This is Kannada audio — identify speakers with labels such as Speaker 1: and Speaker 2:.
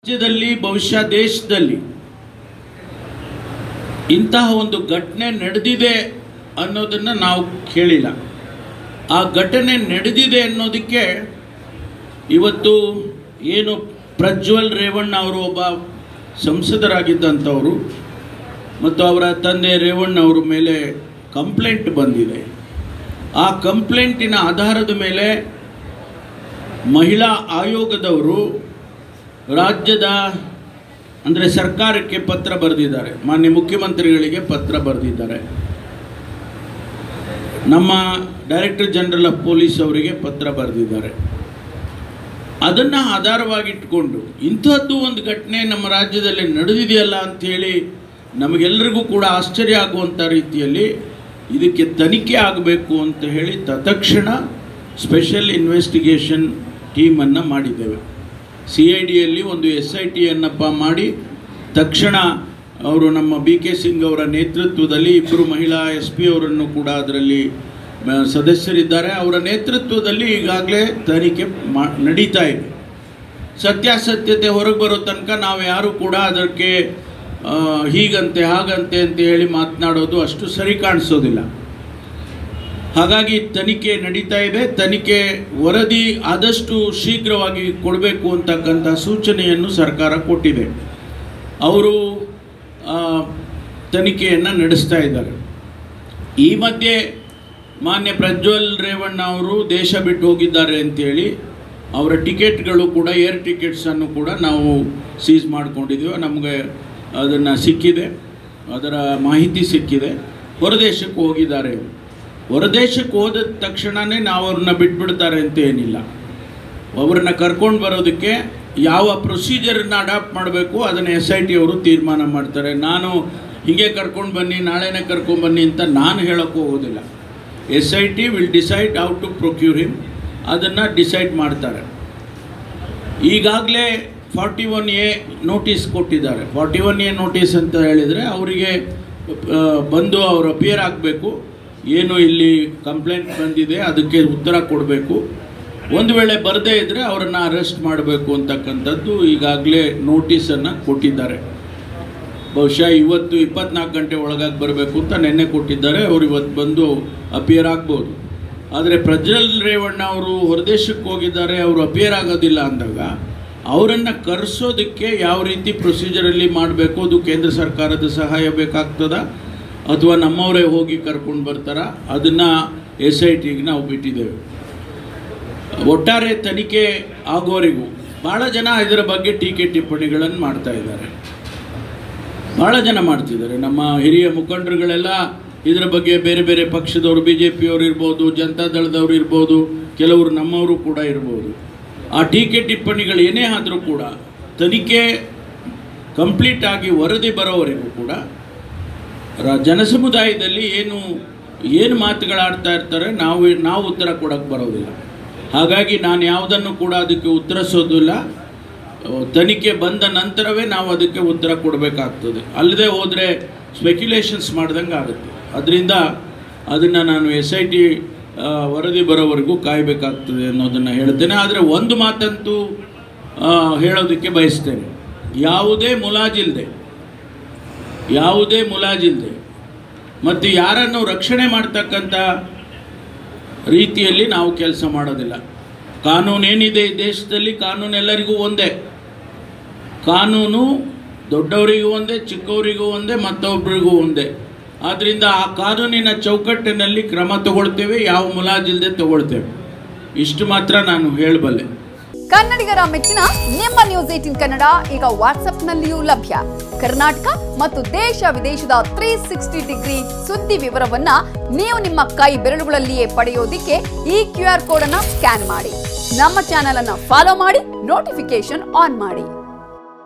Speaker 1: ರಾಜ್ಯದಲ್ಲಿ ಬಹುಶಃ ದೇಶದಲ್ಲಿ ಇಂತಹ ಒಂದು ಘಟನೆ ನಡೆದಿದೆ ಅನ್ನೋದನ್ನು ನಾವು ಕೇಳಿಲ್ಲ ಆ ಘಟನೆ ನಡೆದಿದೆ ಅನ್ನೋದಕ್ಕೆ ಇವತ್ತು ಏನು ಪ್ರಜ್ವಲ್ ರೇವಣ್ಣ ಅವರು ಒಬ್ಬ ಸಂಸದರಾಗಿದ್ದಂಥವರು ಮತ್ತು ಅವರ ತಂದೆ ರೇವಣ್ಣ ಅವರ ಮೇಲೆ ಕಂಪ್ಲೇಂಟ್ ಬಂದಿದೆ ಆ ಕಂಪ್ಲೇಂಟಿನ ಆಧಾರದ ಮೇಲೆ ಮಹಿಳಾ ಆಯೋಗದವರು ರಾಜ್ಯದ ಅಂದರೆ ಸರ್ಕಾರಕ್ಕೆ ಪತ್ರ ಬರೆದಿದ್ದಾರೆ ಮಾನ್ಯ ಮುಖ್ಯಮಂತ್ರಿಗಳಿಗೆ ಪತ್ರ ಬರೆದಿದ್ದಾರೆ ನಮ್ಮ ಡೈರೆಕ್ಟರ್ ಜನರಲ್ ಆಫ್ ಪೊಲೀಸ್ ಅವರಿಗೆ ಪತ್ರ ಬರೆದಿದ್ದಾರೆ ಅದನ್ನು ಆಧಾರವಾಗಿಟ್ಕೊಂಡು ಇಂಥದ್ದು ಒಂದು ಘಟನೆ ನಮ್ಮ ರಾಜ್ಯದಲ್ಲಿ ನಡೆದಿದೆಯಲ್ಲ ಅಂಥೇಳಿ ನಮಗೆಲ್ಲರಿಗೂ ಕೂಡ ಆಶ್ಚರ್ಯ ಆಗುವಂಥ ರೀತಿಯಲ್ಲಿ ಇದಕ್ಕೆ ತನಿಖೆ ಆಗಬೇಕು ಅಂತ ಹೇಳಿ ತತ್ಕ್ಷಣ ಸ್ಪೆಷಲ್ ಇನ್ವೆಸ್ಟಿಗೇಷನ್ ಟೀಮನ್ನು ಮಾಡಿದ್ದೇವೆ ಸಿ ಐ ಡಿಯಲ್ಲಿ ಒಂದು ಎಸ್ ಐ ಟಿಯನ್ನಪ್ಪ ಮಾಡಿ ತಕ್ಷಣ ಅವರು ನಮ್ಮ ಬಿ ಕೆ ಸಿಂಗ್ ಅವರ ನೇತೃತ್ವದಲ್ಲಿ ಇಬ್ಬರು ಮಹಿಳಾ ಎಸ್ ಪಿ ಅವರನ್ನು ಕೂಡ ಅದರಲ್ಲಿ ಮ- ಸದಸ್ಯರಿದ್ದಾರೆ ಅವರ ನೇತೃತ್ವದಲ್ಲಿ ಈಗಾಗಲೇ ತನಿಖೆ ಮಾ ನಡೀತಾ ಇದೆ ಸತ್ಯಾಸತ್ಯತೆ ಹೊರಗೆ ಬರೋ ತನಕ ನಾವು ಯಾರು ಕೂಡ ಅದಕ್ಕೆ ಆ, ಹೀಗಂತೆ ಹಾಗಂತೆ ಅಂತ ಹೇಳಿ ಮಾತನಾಡೋದು ಅಷ್ಟು ಸರಿ ಕಾಣಿಸೋದಿಲ್ಲ ಹಾಗಾಗಿ ತನಿಖೆ ನಡೀತಾ ಇದೆ ತನಿಖೆ ವರದಿ ಆದಷ್ಟು ಶೀಘ್ರವಾಗಿ ಕೊಡಬೇಕು ಅಂತಕ್ಕಂಥ ಸೂಚನೆಯನ್ನು ಸರ್ಕಾರ ಕೊಟ್ಟಿದೆ ಅವರು ಆ, ತನಿಖೆಯನ್ನು ನಡೆಸ್ತಾ ಇದ್ದಾರೆ ಈ ಮಧ್ಯೆ ಮಾನ್ಯ ಪ್ರಜ್ವಲ್ ರೇವಣ್ಣ ಅವರು ದೇಶ ಬಿಟ್ಟು ಹೋಗಿದ್ದಾರೆ ಅಂತೇಳಿ ಅವರ ಟಿಕೆಟ್ಗಳು ಕೂಡ ಏರ್ ಟಿಕೆಟ್ಸನ್ನು ಕೂಡ ನಾವು ಸೀಸ್ ಮಾಡ್ಕೊಂಡಿದ್ದೀವಿ ನಮಗೆ ಅದನ್ನು ಸಿಕ್ಕಿದೆ ಅದರ ಮಾಹಿತಿ ಸಿಕ್ಕಿದೆ ಹೊರದೇಶಕ್ಕೆ ಹೋಗಿದ್ದಾರೆ ಅವರು. ಹೊರದೇಶಕ್ಕೆ ಹೋದ ತಕ್ಷಣವೇ ನಾವು ಅವ್ರನ್ನ ಬಿಟ್ಬಿಡ್ತಾರೆ ಅಂತ ಏನಿಲ್ಲ ಒಬ್ಬರನ್ನ ಕರ್ಕೊಂಡು ಬರೋದಕ್ಕೆ ಯಾವ ಪ್ರೊಸೀಜರನ್ನ ಅಡಾಪ್ಟ್ ಮಾಡಬೇಕು ಅದನ್ನು ಎಸ್ ಐ ಟಿ ಅವರು ತೀರ್ಮಾನ ಮಾಡ್ತಾರೆ ನಾನು ಹೀಗೆ ಕರ್ಕೊಂಡು ಬನ್ನಿ ನಾಳೆನೇ ಕರ್ಕೊಂಡು ಬನ್ನಿ ಅಂತ ನಾನು ಹೇಳೋಕ್ಕೆ ಹೋಗೋದಿಲ್ಲ S I T will decide how to procure him ಅದನ್ನು ಡಿಸೈಡ್ ಮಾಡ್ತಾರೆ ಈಗಾಗಲೇ ಫಾರ್ಟಿ ಒನ್ ಎ ನೋಟಿಸ್ ಕೊಟ್ಟಿದ್ದಾರೆ ಫಾರ್ಟಿ ಒನ್ ಎ ನೋಟಿಸ್ ಅಂತ ಹೇಳಿದರೆ ಅವರಿಗೆ ಆ, ಬಂದು ಅವರು ಅಪಿಯರ್ ಆಗಬೇಕು ಏನು ಇಲ್ಲಿ ಕಂಪ್ಲೇಂಟ್ ಬಂದಿದೆ ಅದಕ್ಕೆ ಉತ್ತರ ಕೊಡಬೇಕು ಒಂದು ವೇಳೆ ಬರದೇ ಇದ್ದರೆ ಅವರನ್ನು ಅರೆಸ್ಟ್ ಮಾಡಬೇಕು ಅಂತಕ್ಕಂಥದ್ದು ಈಗಾಗಲೇ ನೋಟಿಸನ್ನು ಕೊಟ್ಟಿದ್ದಾರೆ ಬಹುಶಃ ಇವತ್ತು ಇಪ್ಪತ್ನಾಲ್ಕು ಗಂಟೆ ಒಳಗಾಗಿ ಬರಬೇಕು ಅಂತ ನಿನ್ನೆ ಕೊಟ್ಟಿದ್ದಾರೆ ಅವರು ಇವತ್ತು ಬಂದು ಅಪಿಯರ್ ಆಗ್ಬೋದು ಆದರೆ ಪ್ರಜ್ವಲ್ ರೇವಣ್ಣ ಅವರು ಹೊರದೇಶಕ್ಕೆ ಹೋಗಿದ್ದಾರೆ ಅವರು ಅಪಿಯರ್ ಆಗೋದಿಲ್ಲ ಅಂದಾಗ ಅವರನ್ನು ಕರೆಸೋದಕ್ಕೆ ಯಾವ ರೀತಿ ಪ್ರೊಸೀಜರಲ್ಲಿ ಮಾಡಬೇಕು ಅದು ಕೇಂದ್ರ ಸರ್ಕಾರದ ಸಹಾಯ ಬೇಕಾಗ್ತದ ಅಥವಾ ನಮ್ಮವರೇ ಹೋಗಿ ಕರ್ಕೊಂಡು ಬರ್ತಾರ ಅದನ್ನು ಎಸ್ ಐ ಟಿಗೆ ನಾವು ಬಿಟ್ಟಿದ್ದೇವೆ ಒಟ್ಟಾರೆ ತನಿಖೆ ಆಗೋವರೆಗೂ ಭಾಳ ಜನ ಇದರ ಬಗ್ಗೆ ಟೀಕೆ ಟಿಪ್ಪಣಿಗಳನ್ನು ಮಾಡ್ತಾ ಇದ್ದಾರೆ ಭಾಳ ಜನ ಮಾಡ್ತಿದ್ದಾರೆ ನಮ್ಮ ಹಿರಿಯ ಮುಖಂಡರುಗಳೆಲ್ಲ ಇದರ ಬಗ್ಗೆ ಬೇರೆ ಬೇರೆ ಪಕ್ಷದವರು ಬಿ ಜೆ ಪಿಯವರು ಇರ್ಬೋದು ಜನತಾ ದಳದವರು ಇರ್ಬೋದು ಕೆಲವರು ನಮ್ಮವರು ಕೂಡ ಇರ್ಬೋದು ಆ ಟೀಕೆ ಟಿಪ್ಪಣಿಗಳು ಏನೇ ಆದರೂ ಕೂಡ ತನಿಖೆ ಕಂಪ್ಲೀಟ್ ಆಗಿ ವರದಿ ಬರೋವರೆಗೂ ಕೂಡ ರ- ಜನಸಮುದಾಯದಲ್ಲಿ ಏನು ಏನು ಮಾತುಗಳಾಡ್ತಾ ಇರ್ತಾರೆ ನಾವು ನಾವು ಉತ್ತರ ಕೊಡೋಕ್ಕೆ ಬರೋದಿಲ್ಲ ಹಾಗಾಗಿ ನಾನು ಯಾವುದನ್ನು ಕೂಡ ಅದಕ್ಕೆ ಉತ್ತರಿಸೋದಿಲ್ಲ ಅಹ್, ತನಿಖೆ ಬಂದ ನಂತರವೇ ನಾವು ಅದಕ್ಕೆ ಉತ್ತರ ಕೊಡಬೇಕಾಗ್ತದೆ ಅಲ್ಲದೆ ಹೋದರೆ ಸ್ಪೆಕ್ಯುಲೇಷನ್ಸ್ ಮಾಡ್ದಂಗೆ ಆಗುತ್ತೆ ಅದರಿಂದ ಅದನ್ನು ನಾನು ಎಸ್ ಐ ಟಿ ವರದಿ ಬರೋವರೆಗೂ ಕಾಯಬೇಕಾಗ್ತದೆ ಅನ್ನೋದನ್ನು ಹೇಳ್ತೇನೆ ಆದರೆ ಒಂದು ಮಾತಂತೂ ಆ, ಹೇಳೋದಕ್ಕೆ ಬಯಸ್ತೇನೆ ಯಾವುದೇ ಮುಲಾಜಿಲ್ಲದೆ ಯಾವುದೇ ಮುಲಾಜಿಲ್ಲದೆ ಮತ್ತು ಯಾರನ್ನು ರಕ್ಷಣೆ ಮಾಡ್ತಕ್ಕಂಥ ರೀತಿಯಲ್ಲಿ ನಾವು ಕೆಲಸ ಮಾಡೋದಿಲ್ಲ ಕಾನೂನೇನಿದೆ ಈ ದೇಶದಲ್ಲಿ ಕಾನೂನು ಎಲ್ಲರಿಗೂ ಒಂದೇ ಕಾನೂನು ದೊಡ್ಡವರಿಗೂ ಒಂದೇ ಚಿಕ್ಕವರಿಗೂ ಒಂದೇ ಮತ್ತೊಬ್ಬರಿಗೂ ಒಂದೇ ಆದ್ದರಿಂದ ಆ ಕಾನೂನಿನ ಚೌಕಟ್ಟಿನಲ್ಲಿ ಕ್ರಮ ತಗೊಳ್ತೇವೆ ಯಾವ ಮುಲಾಜಿಲ್ಲದೆ ತಗೊಳ್ತೇವೆ ಇಷ್ಟು ಮಾತ್ರ ನಾನು ಹೇಳಬಲ್ಲೆ
Speaker 2: ಕನ್ನಡಿಗರ ಮೆಚ್ಚಿನ ನಿಮ್ಮ ನ್ಯೂಸ್ ಏಟಿನ್ ಕನ್ನಡ ಈಗ ವಾಟ್ಸ್ಆಪ್ನಲ್ಲಿಯೂ ಲಭ್ಯ ಕರ್ನಾಟಕ ಮತ್ತು ದೇಶ ವಿದೇಶದ ತ್ರೀ ಸಿಕ್ಸ್ಟಿ ಡಿಗ್ರಿ ಸುದ್ದಿ ವಿವರವನ್ನ ನೀವು ನಿಮ್ಮ ಕೈ ಬೆರಳುಗಳಲ್ಲಿಯೇ ಪಡೆಯೋದಿಕ್ಕೆ ಈ ಕ್ಯೂ ಆರ್ ಕೋಡ್ ಅನ್ನ ಸ್ಕ್ಯಾನ್ ಮಾಡಿ ನಮ್ಮ ಚಾನೆಲ್ ಅನ್ನ ಫಾಲೋ ಮಾಡಿ ನೋಟಿಫಿಕೇಶನ್ ಆನ್ ಮಾಡಿ